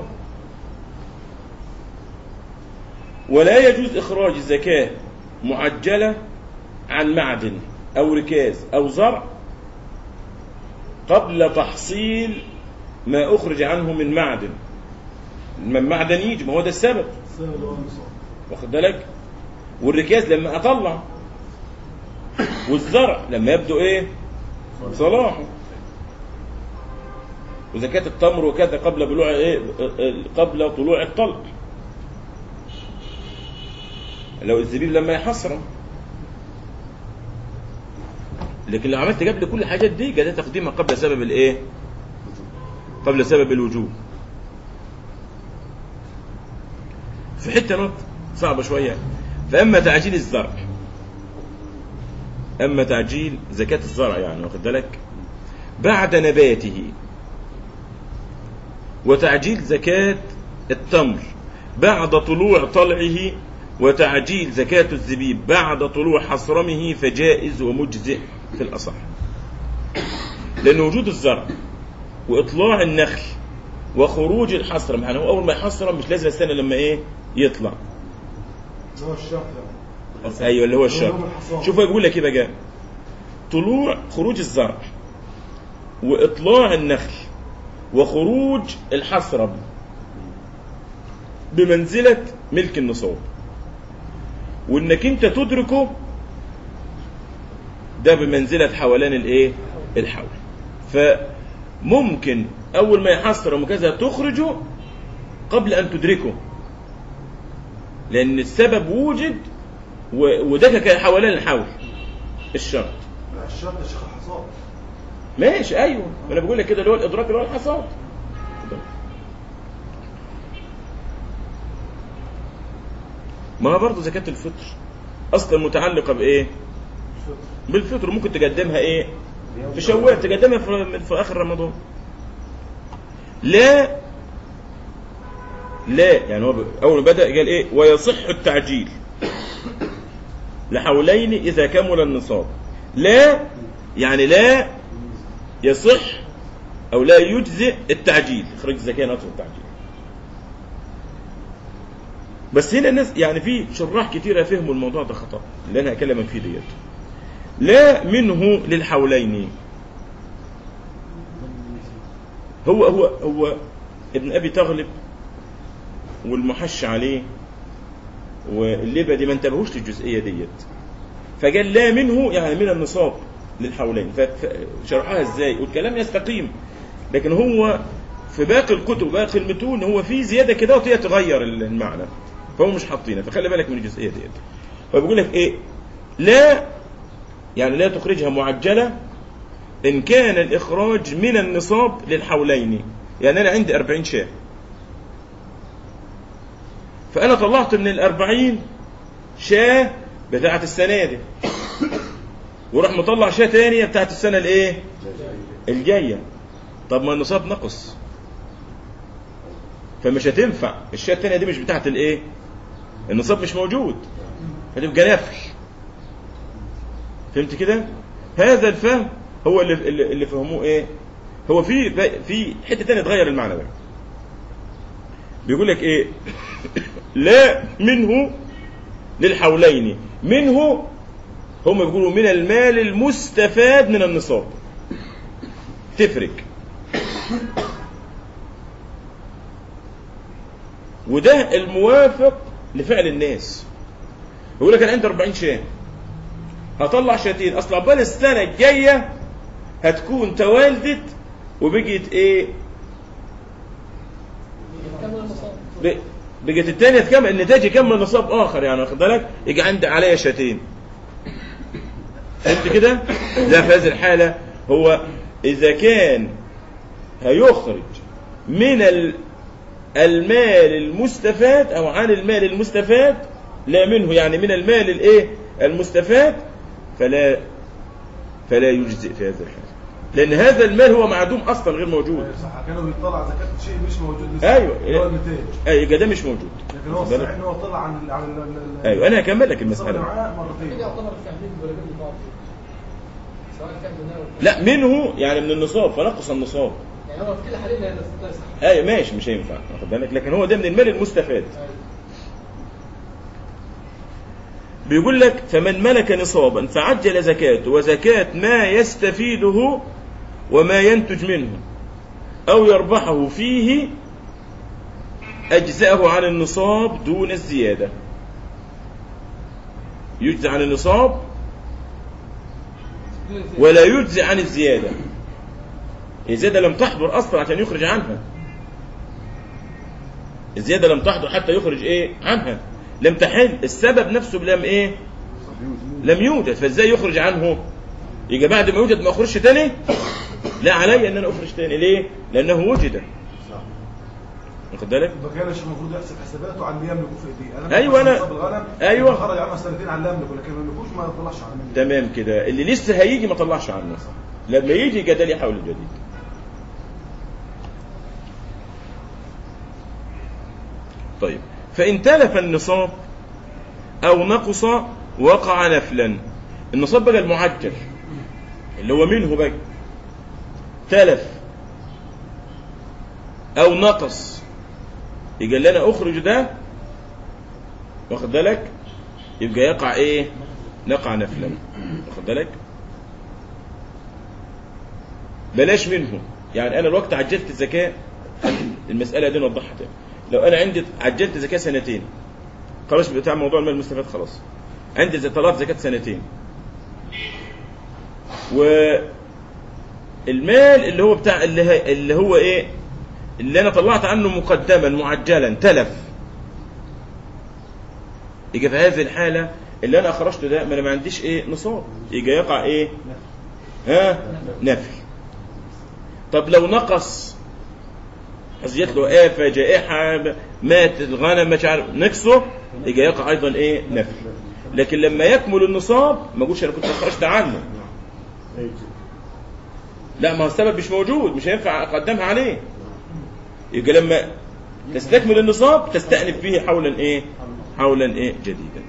ولا يجوز إخراج الزكاة معجلة عن معدن أو ركاز أو زرع قبل تحصيل ما أخرج عنه من معدن من معدن يجي ما هو ده السبب السبب اللي هو النصاب واخد بالك والركاز لما أطلع والزرع لما يبدو إيه صلاحه وزكاة التمر وكذا قبل بلوع إيه قبل طلوع الطلق لو الزبيب لما يحصرم لكن لو عملت قبل كل الحاجات دي جاء تقديمها قبل سبب الايه قبل سبب الوجوب في حته نقطة صعبة شوية فأما تعجيل الزرع أما تعجيل زكاة الزرع يعني واخد بالك بعد نباته وتعجيل زكاة التمر بعد طلوع طلعه وتعجيل زكاة الزبيب بعد طلوع حصرمه فجائز ومجزئ في الأصح لأن وجود الزرع وإطلاع النخل وخروج الحصرم يعني هو أول ما يحصرم مش لازم استنى لما إيه يطلع اللي هو الشرط يعني ايوه اللي هو الشرط يوم الحصاد. شوف هو بيقول لك ايه بقى طلوع خروج الزرع واطلاع النخل وخروج الحصرم بمنزله ملك النصاب وانك انت تدركه ده بمنزله حولان الايه الحول فممكن اول ما يحصرم وكذا تخرجه قبل ان تدركه لان السبب وجد و- وده كان حوالين الحول الشرط لا، الشرط يا شيخ الحصاد ماشي ايوه انا بقول لك كده اللي هو الادراك اللي هو الحصاد ما هو برضه زكاة الفطر اصلا متعلقة بايه؟ الشرط. بالفطر ممكن تقدمها ايه؟ في شوال تقدمها في, في اخر رمضان لا لا يعني هو ب- اول ما بدا قال ايه ويصح التعجيل لحولين اذا كمل النصاب لا يعني لا يصح او لا يجزئ التعجيل اخراج الزكاه نقص التعجيل بس هنا الناس يعني في شراح كتيره فهموا الموضوع ده خطا اللي انا هكلم فيه ديت لا منه للحولين هو هو هو ابن ابي تغلب والمحش عليه واللبدي ما انتبهوش للجزئيه ديت فقال لا منه يعني من النصاب للحولين ف- فشرحها ازاي والكلام يستقيم لكن هو في باقي الكتب باقي المتون هو في زياده كده وهي تغير المعنى فهو مش حاطينها فخلي بالك من الجزئيه ديت فبيقول لك ايه لا يعني لا تخرجها معجله ان كان الاخراج من النصاب للحولين يعني انا عندي 40 شاه فانا طلعت من الأربعين شاه بتاعت السنه دي وراح مطلع شاه تانية بتاعت السنه الايه الجايه طب ما النصاب نقص فمش هتنفع الشاه التانية دي مش بتاعت الايه النصاب مش موجود فتبقى نفل فهمت كده هذا الفهم هو اللي اللي, اللي فهموه ايه هو في في حته تانية تغير المعنى بقى بيقول لك ايه لا منه للحولين منه هم بيقولوا من المال المستفاد من النصاب تفرق وده الموافق لفعل الناس يقول لك انا عندي 40 شاه هطلع شاتين اصل عقبال السنه الجايه هتكون توالدت وبقيت ايه كمل المصاب ب- بقت الثانيه تكمل النتاج يكمل نصاب اخر يعني واخد بالك يجي عندي عليا شاتين فهمت كده ده في هذه الحاله هو اذا كان هيخرج من ال- المال المستفاد او عن المال المستفاد لا منه يعني من المال الايه المستفاد فلا فلا يجزئ في هذا الحال لان هذا المال هو معدوم اصلا غير موجود صح كانوا بيطلع زكاة شيء مش موجود لسه ايوه اللي هو النتاج اي يبقى ده مش موجود لكن هو واخد بالك؟ الصحيح ان هو طلع عن عن ال- ال- ال- ايوه انا هكمل لك النصاب اللي المساله معاه كده مرتين يعتبر فاهمين ولا من بعض سواء كان بناء ولا لا منه يعني من النصاب فنقص النصاب يعني هو في كل حالين لا لا يصح اي ماشي مش هينفع واخد بالك لكن هو ده من المال المستفاد أيوة. بيقول لك فمن ملك نصابا فعجل زكاته وزكاة ما يستفيده وما ينتج منه أو يربحه فيه أجزأه عن النصاب دون الزيادة يجزى عن النصاب ولا يجزي عن الزيادة الزيادة لم تحضر أصلا عشان يخرج عنها الزيادة لم تحضر حتى يخرج إيه عنها لم تحل السبب نفسه لم إيه لم يوجد فازاي يخرج عنه يجي بعد ما يوجد ما اخرجش تاني لا علي ان انا اخرج تاني ليه لانه وجد واخد بالك ما كانش المفروض يحسب حساباته على اللي يملكه في ايديه انا أيوة، أنا- نصاب الغنم أيوة. يبقى خرج عنه سنتين على اللي يملكه لكن ما يملكوش ما يطلعش عنه تمام كده اللي لسه هيجي ما طلعش عنه لما يجي جدال يحاول الجديد طيب فإن تلف النصاب أو نقص وقع نفلا النصاب بقى المعجل اللي هو منه بقى تلف أو نقص يبقى اللي أنا أخرج ده واخد بالك يبقى يقع إيه نقع نفلا واخد بالك بلاش منه يعني انا الوقت عجلت الزكاه المساله دي نوضحها تاني لو انا عندي عجلت زكاه سنتين خلاص بتاع موضوع المال المستفاد خلاص عندي زي طلعت زكاه سنتين والمال اللي هو بتاع اللي, هي اللي هو ايه اللي انا طلعت عنه مقدما معجلا تلف يجي في هذه الحاله اللي انا اخرجته ده ما انا ما عنديش ايه نصاب يجي يقع ايه ها نفل طب لو نقص حصلت له آفة جائحة مات الغنم مش عارف نقصه يجي يقع أيضا إيه نفل لكن لما يكمل النصاب ما اقولش أنا كنت خرجت عنه لا ما هو السبب مش موجود مش هينفع أقدمها عليه يبقى لما تستكمل النصاب تستأنف به حولا إيه حولا إيه جديدا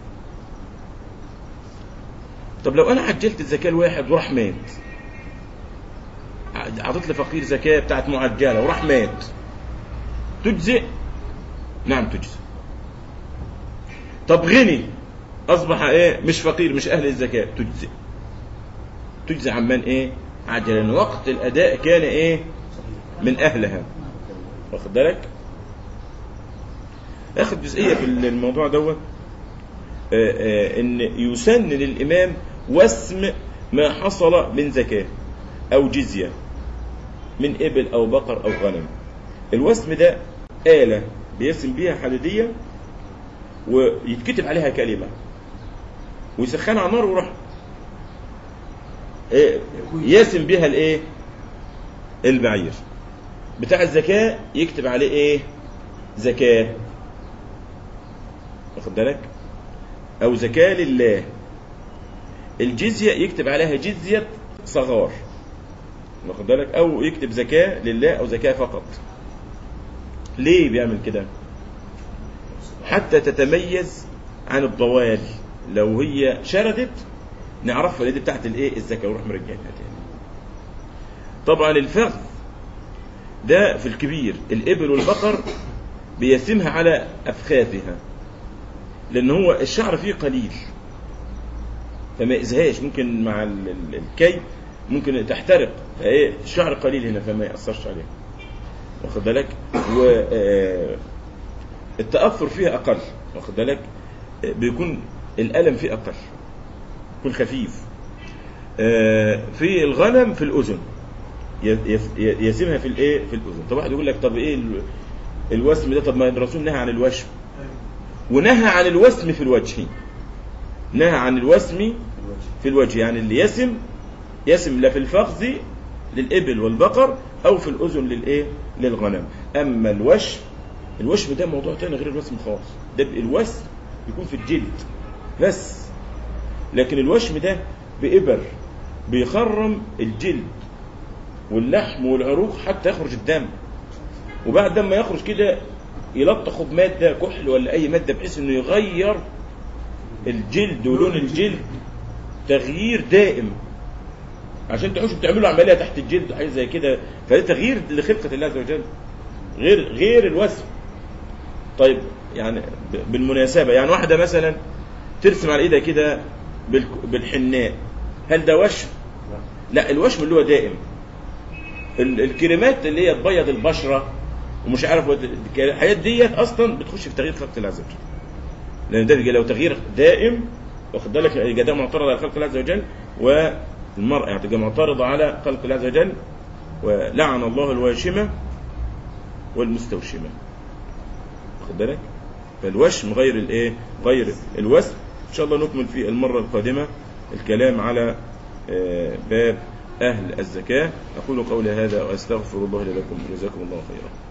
طب لو أنا عجلت الزكاة الواحد وراح مات اعطيت لفقير زكاه بتاعت معجله وراح مات تجزئ نعم تجزئ طب غني اصبح ايه مش فقير مش اهل الزكاه تجزئ تجزئ عمن ايه عجل لان وقت الاداء كان ايه من اهلها واخد بالك اخر جزئيه في الموضوع دوت آه، آه، ان يسن للامام وسم ما حصل من زكاه أو جزية من إبل أو بقر أو غنم الوسم ده آلة بيرسم بيها حديدية ويتكتب عليها كلمة ويسخنها على النار ويروح إيه، يرسم بيها الايه البعير بتاع الزكاة يكتب عليه ايه زكاة واخد بالك او زكاة لله الجزية يكتب عليها جزية صغار واخد بالك او يكتب زكاة لله او زكاة فقط ليه بيعمل كده حتى تتميز عن الضوال لو هي شردت نعرفها اللي دي بتاعت الايه الزكاة ونروح مرجعها تاني طبعا الفخذ ده في الكبير الابل والبقر بيسمها على افخاذها لان هو الشعر فيه قليل فما يأذيهاش ممكن مع ال- ال- الكي ممكن تحترق فايه الشعر قليل هنا فما يأثرش عليها واخد بالك و آه، التأثر فيها أقل واخد بالك آه، بيكون الألم فيه أقل يكون خفيف آه، في الغنم في الأذن ي- يس- ي- يسمها في الايه في الاذن طب واحد يقول لك طب ايه ال- الوسم ده طب ما الرسول نهى عن الوشم أيوة. ونهى عن الوسم في الوجه نهى عن الوسم الوجه في الوجه يعني اللي يسم يسم لا في الفخذ للإبل والبقر أو في الأذن للإيه للغنم أما الوشم الوشم ده موضوع تاني غير الوسم خالص ده ب- الوسم يكون في الجلد بس لكن الوشم ده بإبر بيخرم الجلد واللحم والعروق حتى يخرج الدم وبعد ما يخرج كده يلطخه بمادة كحل ولا أي مادة بحيث إنه يغير الجلد ولون الجلد تغيير دائم عشان تحوش بتعملوا عمليه تحت الجلد حاجه زي كده فده تغيير لخلقه الله عز وجل غير غير الوسم طيب يعني ب- بالمناسبه يعني واحده مثلا ترسم على ايدها كده بالك- بالحناء هل ده وشم؟ لا الوشم اللي هو دائم ال- الكريمات اللي هي تبيض البشره ومش عارف ود- الحاجات ديت اصلا بتخش في تغيير خلقه الله عز وجل لان ده بيجي لو تغيير دائم واخد بالك يبقى ده معترض على خلق الله عز وجل والمرأة يعني تبقى معترضة على خلق الله عز وجل ولعن الله الواشمة والمستوشمة واخد بالك فالوشم غير الايه غير الوسم ان شاء الله نكمل في المرة القادمة الكلام على آه، باب أهل الزكاة أقول قولي هذا وأستغفر الله لي ولكم جزاكم الله خيرا